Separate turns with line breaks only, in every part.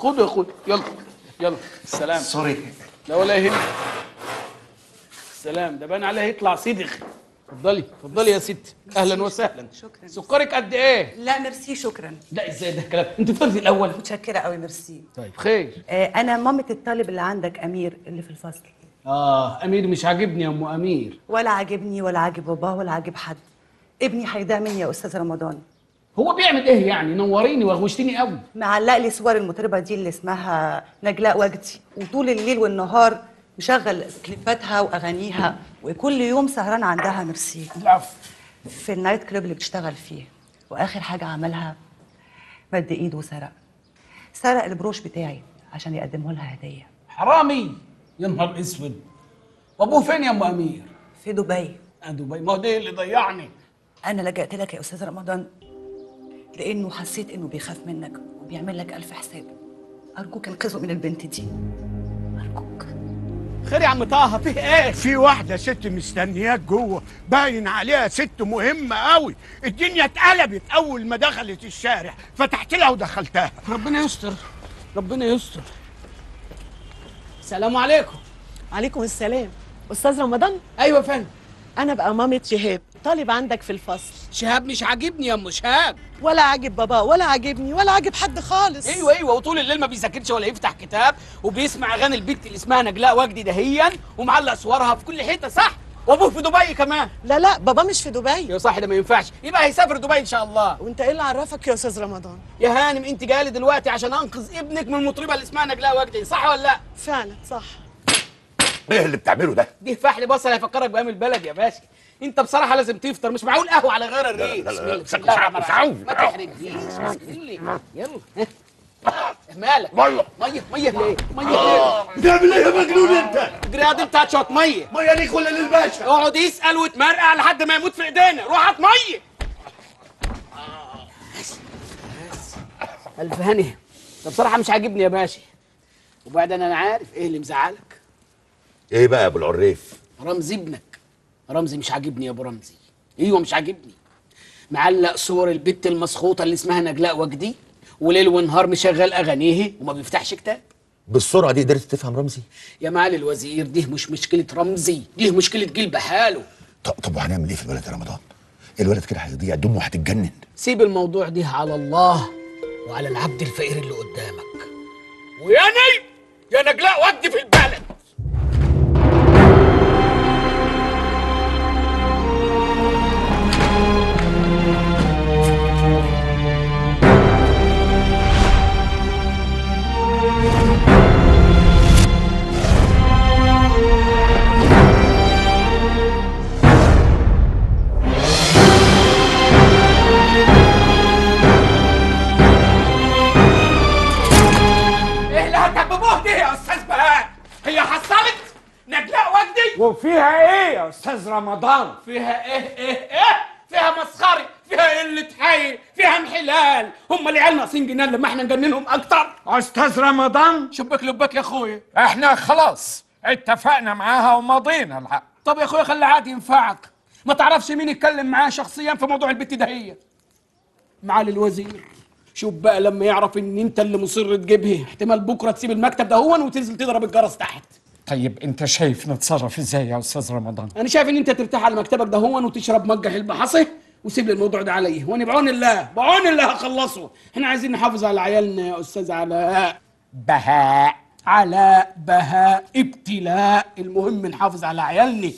خده يا اخويا يلا يلا السلام
سوري
لا ولا يهمك السلام ده بان عليه يطلع صدغ اتفضلي اتفضلي يا ستي اهلا وسهلا
شكراً.
سكرك قد ايه
لا ميرسي شكرا
لا ازاي ده الكلام انت فطرتي الاول
متشكره قوي ميرسي
طيب خير
آه انا مامة الطالب اللي عندك امير اللي في الفصل
اه امير مش عاجبني يا ام امير
ولا عاجبني ولا عاجب باباه ولا عاجب حد ابني هيضيع مني يا استاذ رمضان
هو بيعمل ايه يعني نوريني وغوشتني قوي
معلق لي صور المطربه دي اللي اسمها نجلاء وجدي وطول الليل والنهار مشغل كليباتها واغانيها وكل يوم سهران عندها ميرسي
العفو
في النايت كلوب اللي بتشتغل فيه واخر حاجه عملها مد ايده وسرق سرق البروش بتاعي عشان يقدمه لها هديه
حرامي يا نهار اسود وابوه فين يا ام امير
في دبي
آه، دبي ما هو ده اللي ضيعني
انا لجأت لك يا استاذ رمضان لانه حسيت انه بيخاف منك وبيعمل لك الف حساب ارجوك انقذه من البنت دي ارجوك
خير يا عم طه فيه ايه
في واحدة ست مستنياك جوه باين عليها ست مهمة قوي الدنيا اتقلبت أول ما دخلت الشارع فتحت لها ودخلتها
ربنا يستر ربنا يستر السلام عليكم
عليكم السلام استاذ رمضان
ايوه يا فندم
انا بقى مامة شهاب طالب عندك في الفصل
شهاب مش عاجبني يا ام شهاب
ولا عاجب بابا ولا عاجبني ولا عاجب حد خالص
ايوه ايوه وطول الليل ما بيذاكرش ولا يفتح كتاب وبيسمع اغاني البت اللي اسمها نجلاء وجدي دهيا ومعلق صورها في كل حته صح وابوه في دبي كمان
لا لا بابا مش في دبي
يا صاحبي ده ما ينفعش يبقى هيسافر دبي ان شاء الله
وانت ايه اللي عرفك يا استاذ رمضان
يا هانم انت جايه لي دلوقتي عشان انقذ ابنك من المطربه اللي اسمها نجلاء وجدي صح ولا لا
فعلا صح
ايه اللي بتعمله ده
دي فحل بصل هيفكرك بايام البلد يا باشا انت بصراحه لازم تفطر مش معقول قهوه على غير الريق
لا، لا، لا،
بسم
مش
الله
عاوز،
الرحمن
مش
الرحيم.
عاوز،
ما
مش عاوز.
تحرجنيش بسم الله يلا ها. مالك
ميه
ميه ميه ليه ميه ليه
بتعمل ايه يا مجنون انت
جراد انت هات شويه ميه
ميه ليك ولا للباشا
اقعد يسال وتمرقع لحد ما يموت في ايدينا روح هات ميه الف هني ده بصراحه مش عاجبني يا باشا وبعدين انا عارف ايه اللي مزعلك
ايه بقى يا ابو العريف
رمزي ابنك رمزي مش عاجبني يا ابو رمزي ايوه مش عاجبني معلق صور البت المسخوطه اللي اسمها نجلاء وجدي وليل ونهار مشغل اغانيه وما بيفتحش كتاب
بالسرعه دي قدرت تفهم رمزي
يا معالي الوزير دي مش مشكله رمزي دي مشكله جيل بحاله
طب طب وهنعمل ايه في الولد يا رمضان الولد كده هيضيع دمه هتتجنن
سيب الموضوع ده على الله وعلى العبد الفقير اللي قدامك وياني يا نجلاء وجدي في البلد ايه اللي هتكببوه دي يا استاذ بهاء هي حصلت نجلاء وجدي
وفيها إيه يا أستاذ رمضان؟
فيها ايه ايه ايه فيها مسخري فيها قلة حي فيها انحلال هم العيال ناقصين جنان لما احنا نجننهم اكتر
أستاذ رمضان
شبك لبك يا اخويا
إحنا خلاص اتفقنا معاها ومضينا الحق
طب يا اخويا خلي عادي ينفعك ما تعرفش مين يتكلم معاه شخصيا في موضوع البت دهية معالي الوزير شوف بقى لما يعرف ان انت اللي مصر تجيبها احتمال بكره تسيب المكتب ده هون وتنزل تضرب الجرس تحت
طيب أنت شايف نتصرف إزاي يا أستاذ رمضان؟
انا شايف ان انت ترتاح على مكتبك ده هون وتشرب مجه حلبة حصي وسيب لي الموضوع ده عليا وانا بعون الله بعون الله هخلصه احنا عايزين نحافظ على عيالنا يا استاذ علاء
بهاء
علاء بهاء ابتلاء المهم نحافظ على عيالنا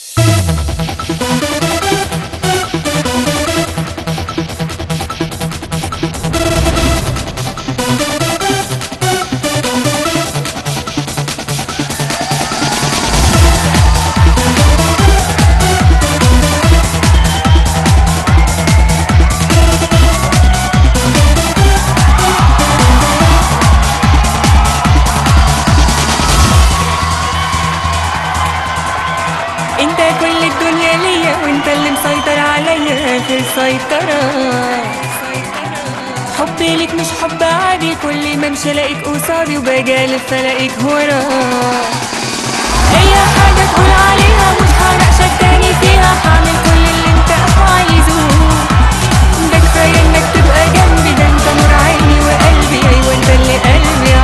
انت كل الدنيا ليا وانت اللي مسيطر عليا اخر سيطرة حبي ليك مش حب عادي كل ما امشي الاقيك قصادي وباجي الف الاقيك ورا اي حاجة تقول عليها مش هناقشك تاني فيها هعمل كل اللي انت عايزه ده كفاية انك تبقى جنبي ده انت نور عيني وقلبي ايوه انت اللي قلبي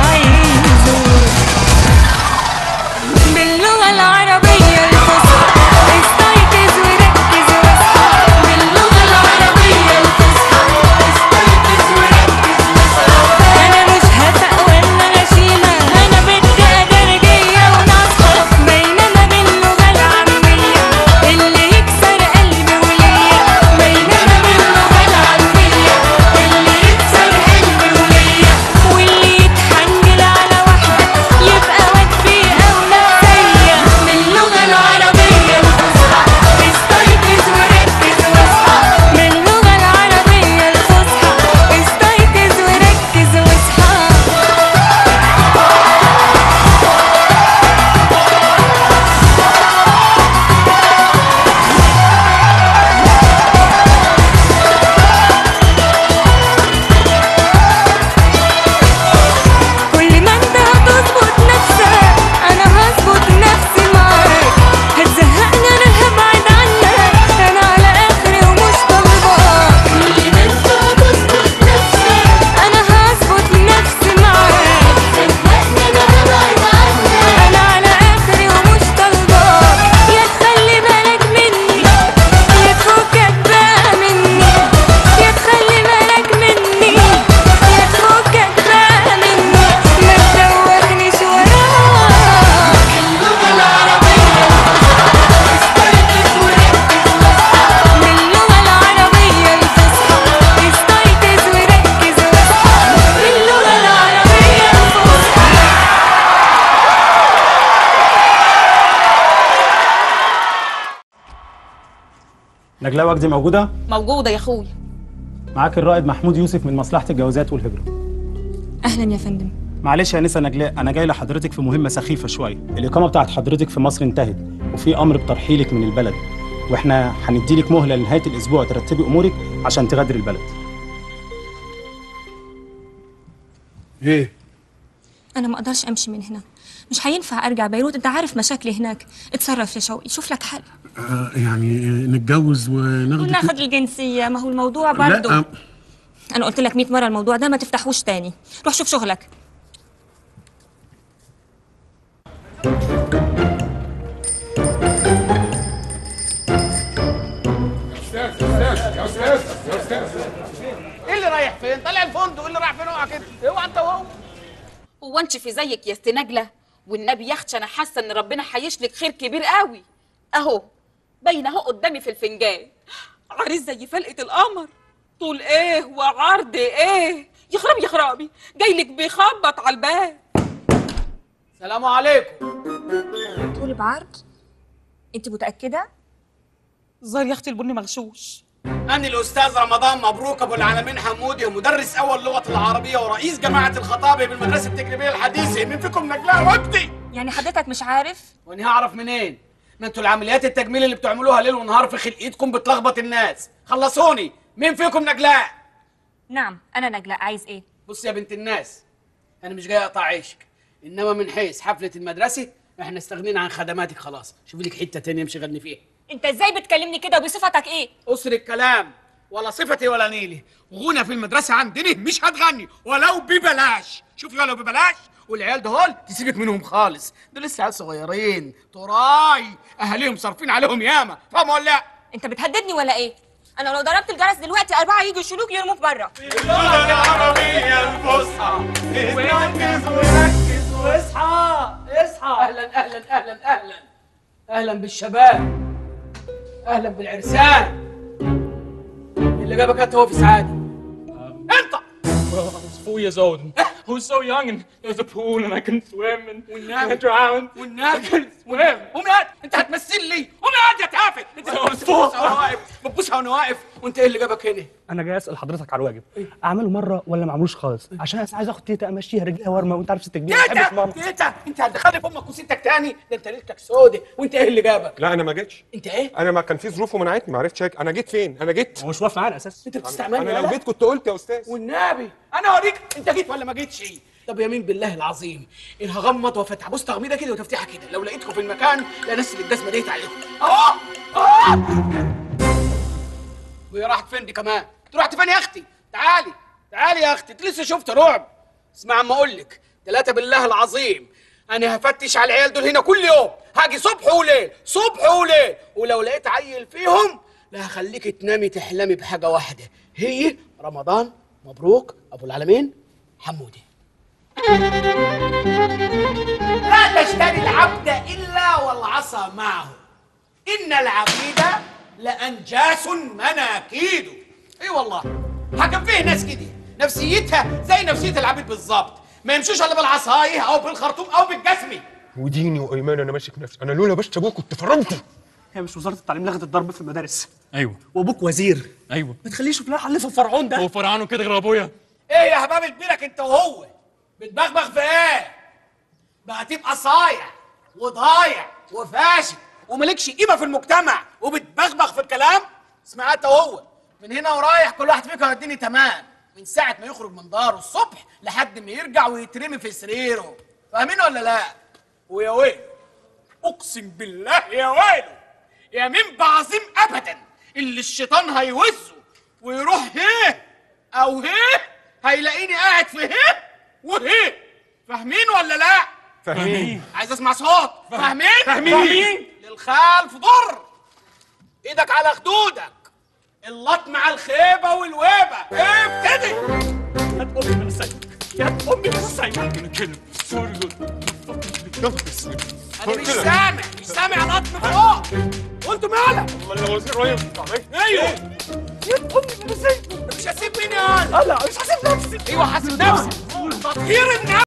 نجلاء وجدي موجوده
موجودة يا اخويا
معاك الرائد محمود يوسف من مصلحه الجوازات والهجره
اهلا يا فندم
معلش يا نسا نجلاء انا جاي لحضرتك في مهمه سخيفه شويه الاقامه بتاعت حضرتك في مصر انتهت وفي امر بترحيلك من البلد واحنا هنديلك مهله لنهايه الاسبوع ترتبي امورك عشان تغادري البلد
ايه
انا ما اقدرش امشي من هنا مش هينفع ارجع بيروت انت عارف مشاكلي هناك اتصرف يا شوقي شوف لك حل
آه يعني نتجوز وناخد
وناخد الجنسيه ما هو الموضوع برضه
لا آه،
انا قلت لك 100 مره الموضوع ده ما تفتحوش تاني روح شوف شغلك
ايه اللي رايح فين طالع الفندق إيه اللي رايح فين اوعى كده اوعى انت وهو
هو انت في زيك يا ست نجلة والنبي يا اختي انا حاسة ان ربنا هيشلك خير كبير قوي اهو باين اهو قدامي في الفنجان عريس زي فلقة القمر طول ايه وعرض ايه يخرب يخربي جايلك بيخبط على الباب
سلام عليكم
طول بعرض انت متاكده
زار يا اختي البن مغشوش
أنا الأستاذ رمضان مبروك أبو العالمين حمودي ومدرس أول لغة العربية ورئيس جماعة الخطابة بالمدرسة التجريبية الحديثة مين فيكم نجلاء وجدي؟
يعني حضرتك مش عارف
وأنا هعرف منين؟ ما انتوا العمليات التجميل اللي بتعملوها ليل ونهار في خلقيتكم بتلخبط الناس خلصوني مين فيكم نجلاء؟
نعم انا نجلاء عايز ايه
بص يا بنت الناس أنا مش جاي أقطع عيشك إنما من حيث حفلة المدرسة إحنا استغنينا عن خدماتك خلاص شوفي لك حتة تانية مشغلني فيها
انت ازاي بتكلمني كده وبصفتك ايه
أسر الكلام ولا صفتي ولا نيلي غنى في المدرسة عندنا مش هتغني ولو ببلاش شوفي ولو ببلاش والعيال دول تسيبك منهم خالص دول لسه عيال صغيرين تراي أهاليهم صارفين عليهم ياما فاهم ولا لا؟
انت بتهددني ولا ايه انا لو ضربت الجرس دلوقتي اربعه يجوا يشيلوك يرموك بره
اللغة العربية الفصحى ركز وركز واصحى اصحى أهلا أهلا أهلا أهلا أهلا بالشباب أهلا بالعرسان اللي جابك أنت هو في سعادة أنت
Well, I was four years old. and I was so young, and there was a pool, and I couldn't swim, and
والنبي.
I drowned.
والنبي
I couldn't swim.
قوم يا انت هتمثل لي قوم يا يا تافه انت بتبوسها وانا واقف بتبوسها وانا واقف وانت ايه اللي جابك هنا
انا جاي اسال حضرتك على الواجب اعمله مره ولا ما اعملوش خالص عشان انا عايز اخد تيتا امشيها رجليها ورمه وانت عارف ست كبيره ما بحبش
تيتا
ماما
تيتا انت هتدخلني في امك وستك تاني ده انت ليلتك سودة وانت ايه اللي جابك
لا انا ما جيتش
انت ايه
انا ما كان في ظروف ومنعتني ما عرفتش أجي. انا جيت فين انا جيت
هو مش واقف معانا اساسا
انت بتستعملني
انا لو
ولا؟
جيت كنت قلت يا استاذ
والنبي انا اوريك انت جيت ولا ما جيتش طب يمين بالله العظيم ان هغمض وافتح بص تغميضه كده وتفتحها كده لو لقيتكم في المكان لا ناس اللي الجزمه ديت عليكم اهو اهو وهي راحت فين دي كمان انت رحت فين يا اختي تعالي تعالي يا اختي انت لسه شفت رعب اسمع اما اقول لك ثلاثه بالله العظيم انا هفتش على العيال دول هنا كل يوم هاجي صبح وليل صبح وليل ولو لقيت عيل فيهم لا هخليك تنامي تحلمي بحاجه واحده هي رمضان مبروك ابو العالمين حمودي لا تشتري العبد الا والعصا معه ان العبيد لانجاس مناكيد اي والله حكم فيه ناس كده نفسيتها زي نفسيه العبيد بالظبط ما يمشوش الا بالعصايه او بالخرطوم او بالجسمي
وديني وايمان انا ماشي بنفسي انا لولا بس ابوك كنت فرمته
هي مش وزاره التعليم لغت الضرب في المدارس
ايوه
وابوك وزير
ايوه
ما تخليش فلان حلف الفرعون ده
هو فرعون كده غير ابويا
ايه يا هباب كبيرك انت وهو بتبغبغ في ايه بقى تبقى صايع وضايع وفاشل وملكش قيمه في المجتمع وبتبغبغ في الكلام اسمع انت وهو من هنا ورايح كل واحد فيكم هيديني تمام من ساعه ما يخرج من داره الصبح لحد ما يرجع ويترمي في سريره فاهمين ولا لا ويا ويل اقسم بالله يا ويله يا من بعظيم ابدا اللي الشيطان هيوزه ويروح هيه او هيه هيلاقيني قاعد في هيه وهيه فاهمين ولا لا
فاهمين
عايز اسمع صوت فاهمين
فاهمين.
للخلف ضر ايدك على خدودك اللط مع الخيبه والويبه ابتدي
هات امي من السجن هات امي من السجن انا كده سوري جود
انا مش سامع مش سامع لط من فوق وانتوا مالك
والله لو وزير رايح
ايوه يا امي من السجن مش هسيب مين يا لا مش هسيب نفسي ايوه حاسب نفسك تطهير النفس